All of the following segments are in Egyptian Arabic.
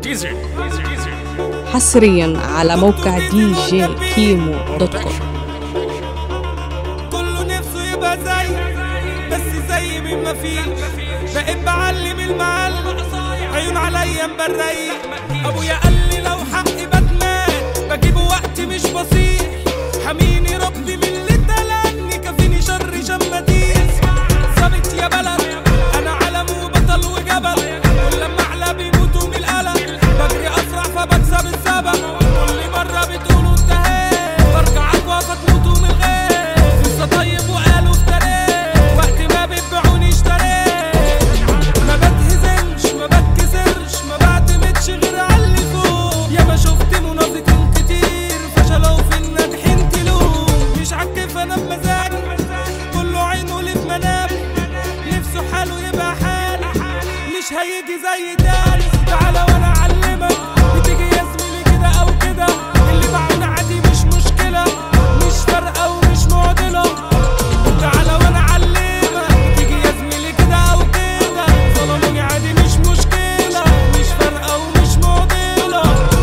حصريا على موقع دي جي كيمو دوت كوم كله نفسه يبقى زي بس زي مين ما فيش بقيت بعلم المعلم عيون عليا مبري ابويا قال لي لو حقي بتمات بجيبه وقت مش بسيط حميني ربي من اللي دلعني كفيني شر شماتيس ثابت يا بلد انا علم وبطل وجبل كل لما اعلى بيموتوا من القلق بجري اسرع فبكسب السبب كل مره بتقولوا انتهيت برجع اقوى فتموتوا من الغير لسه طيب وقالوا افتريت وقت ما بتبيعوني اشتريت ما بتهزمش ما بتكسرش ما بعتمدش غير على اللي فوق يا ما شفت منافقين كتير فشلوا في الناجحين تلوم مش عكف انا بمزاجي كله عينه لي في منامي نفسه حاله يبقى حالي مش هيجي زي تاني تعالى وانا اعلمك بتيجي يا زميلي كده او كده اللي بعد عادي مش مشكله مش فارقه ومش معضله تعالى وانا اعلمك تيجي يا زميلي كده او كده ظلموني عادي مش مشكله مش فارقه ومش معضله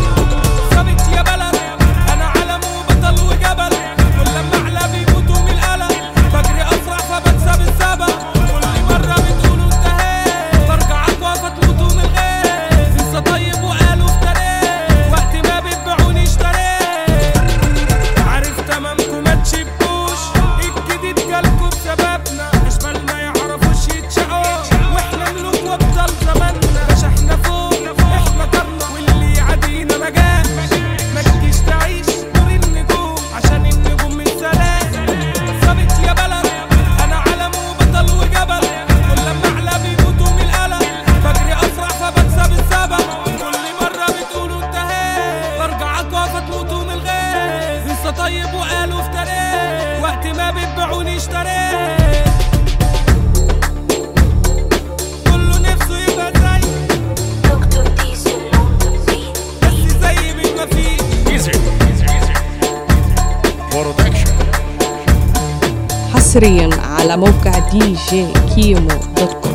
ثابت يا بلد انا علم وبطل وجبل كل لما اعلى بيموتوا من القلق بجري اسرع فبكسب السبب كل مره بتقولوا انتهيت برجع اقوى فتموتوا من الغير لسه طيب وقالوا افتريت وقت ما بتبيعوني اشتريت عارف تمامكم ما تشبوش الجديد جالكوا بسببنا اشبال ما يعرفوش يتشقوا واحنا ملوك وابطال زماننا باش احنا فوق احنا طرنا واللي يعدينا ما جاش ما تجيش تعيش دور النجوم عشان النجوم من سلام ثابت يا بلد انا علم وبطل وجبل كل لما اعلى بيموتوا من القلق بجري اسرع فبكسب السبب كل مره بتقولوا انتهيت برجع اقوى فتموتوا من الغيظ لسه طيب وقالوا افتريت وقت ما بتبيعوني اشتريت كله نفسه يبقى زي Dr. Diesel on the beat. بس زي مين ما فيش برودكشن حصريا على موقع دي جي كيمو دوت كوم